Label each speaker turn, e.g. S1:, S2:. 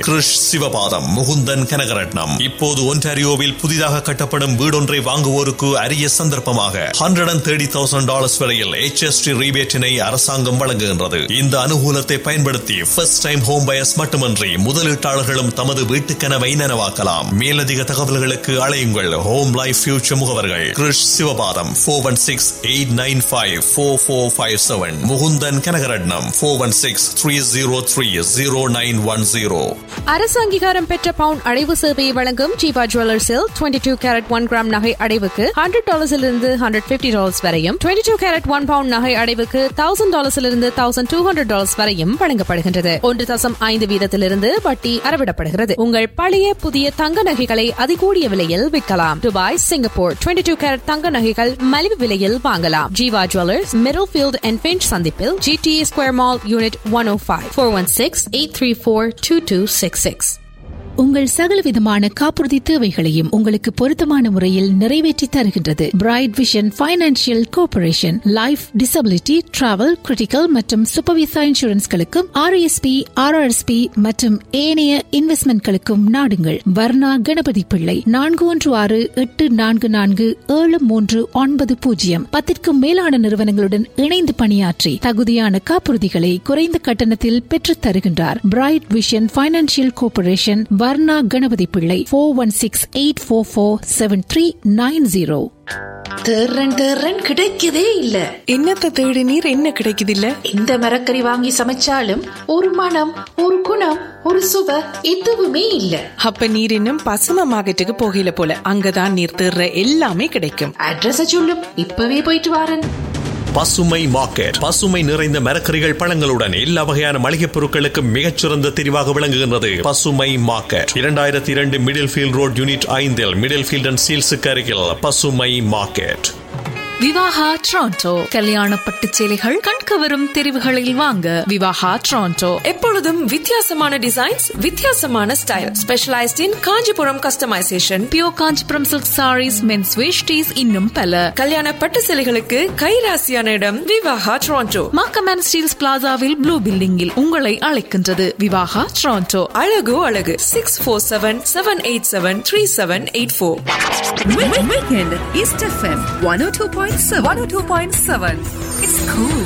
S1: கிருஷ் சிவபாதம் முகுந்தன் கனகரட்னம் இப்போது ஒன்டாரியோவில் புதிதாக கட்டப்படும் வீடொன்றை வாங்குவோருக்கு அரிய சந்தர்ப்பமாக hundred and thirty thousand dollars வரையில் HST ரீபேட்டினை அரசாங்கம் வழங்குகின்றது இந்த அனுகூலத்தை பயன்படுத்தி ஃபர்ஸ்ட் டைம் ஹோம் பயர்ஸ் மட்டுமன்றி முதலீட்டாளர்களும் தமது வீட்டு கனவை நனவாக்கலாம் மேலதிக தகவல்களுக்கு அழையுங்கள் ஹோம் லைஃப் ஃபியூச்சர் முகவர்கள் Krish Sivapatham four one six eight nine five four four five seven Mukunthan Kanagaratnam four one six three zero three zero nine one zero
S2: அரசு அங்கீகாரம் பெற்ற பவுன் அடைவு சேவையை வழங்கும் ஜீவா ஜுவல்லர்ஸில் twenty two carat one gram நகை அடைவுக்கு ஹண்ட்ரட் டாலர்ஸிலிருந்து ஹண்ட்ரட் பிப்டி டாலர்ஸ் வரையும் twenty two carat one pound நகை அடைவுக்கு தௌசண்ட் டாலர்ஸிலிருந்து தௌசண்ட் டூ ஹண்ட்ரட் டாலர்ஸ் வரையும் வழங்கப்படுகின்றது ஒன்று தசம் ஐந்து வீதத்திலிருந்து வட்டி அறவிடப்படுகிறது உங்கள் பழைய புதிய தங்க நகைகளை அதிகூடிய விலையில் விற்கலாம் Dubai Singapore twenty two carat தங்க நகைகள் மலிவு விலையில் வாங்கலாம் Jeeva jewellers middle field and Finch சந்திப்பில் GTA square mall unit one O five four one six eight three four two two six six
S3: உங்கள் சகலவிதமான காப்புறுதி தேவைகளையும் உங்களுக்கு பொருத்தமான முறையில் நிறைவேற்றி தருகின்றது bright vision financial corporation life disability travel critical மற்றும் சூப்பர்விசா இன்சூரன்ஸ்களுக்கும் ஆர்எஸ்பி ஆர்ஆர்எஸ்பி மற்றும் ஏனைய இன்வெஸ்ட்மெண்ட்களுக்கும் நாடுங்கள் வர்ணா கணபதி பிள்ளை நான்கு ஒன்று ஆறு எட்டு நான்கு நான்கு ஏழு மூன்று ஒன்பது பூஜ்ஜியம் பத்திற்கும் மேலான நிறுவனங்களுடன் இணைந்து பணியாற்றி தகுதியான காப்புறுதிகளை குறைந்த கட்டணத்தில் பெற்றுத் தருகின்றார் bright vision financial corporation Varna Ganapathi Pillai four one six eight four four seven three nine zero
S4: தேர்றன் தேர்றன் கிடைக்கதே இல்ல
S5: என்னத்த தேடி நீர் என்ன கிடைக்குது இல்ல
S4: எந்த மரக்கறி வாங்கி சமைச்சாலும் ஒரு மனம் ஒரு குணம் ஒரு சுவை எதுவுமே இல்ல
S5: அப்ப நீர் இன்னும் பசும மார்க்கெட்டுக்கு போகல போல அங்கதான் நீர் தேர்ற எல்லாமே கிடைக்கும்
S4: அட்ரஸ சொல்லும் இப்பவே போயிட்டு வாரன்
S1: பசுமை மார்க்கெட் பசுமை நிறைந்த மரக்கறிகள் பழங்களுடன் எல்லா வகையான மளிகைப் பொருட்களுக்கும் மிகச்சிறந்த தெரிவாக விளங்குகின்றது பசுமை மார்க்கெட் இரண்டாயிரத்தி இரண்டு மிடில் ஃபீல்ட் ரோட் யூனிட் ஐந்தில் மிடில் ஃபீல்ட் அண்ட் சீல்ஸுக்கு அருகில் பசுமை மார்க்கெட்
S6: விவாகா ட்ரான்டோ கல்யாண பட்டு சேலைகள் கண்கவரும் தெரிவுகளில் வாங்க விவாகா ட்ரான்டோ
S7: எப்பொழுதும் வித்தியாசமான டிசைன்ஸ் வித்தியாசமான style specialized in Kanchipuram customization
S6: பியோ Kanchipuram silk sarees men's veshtis இன்னும் பல
S7: கல்யாண பட்டு சேலைகளுக்கு கைராசியான இடம் விவாகா ட்ரான்டோ
S6: மாக்கமேன் ஸ்டீல்ஸ் பிளாசாவில் ப்ளூ பில்டிங்கில் உங்களை அழைக்கின்றது விவாகா ட்ரான்டோ
S7: அழகு அழகு six four seven seven eight seven three seven eight four
S8: Weekend East FM 102.7 102.7 It's cool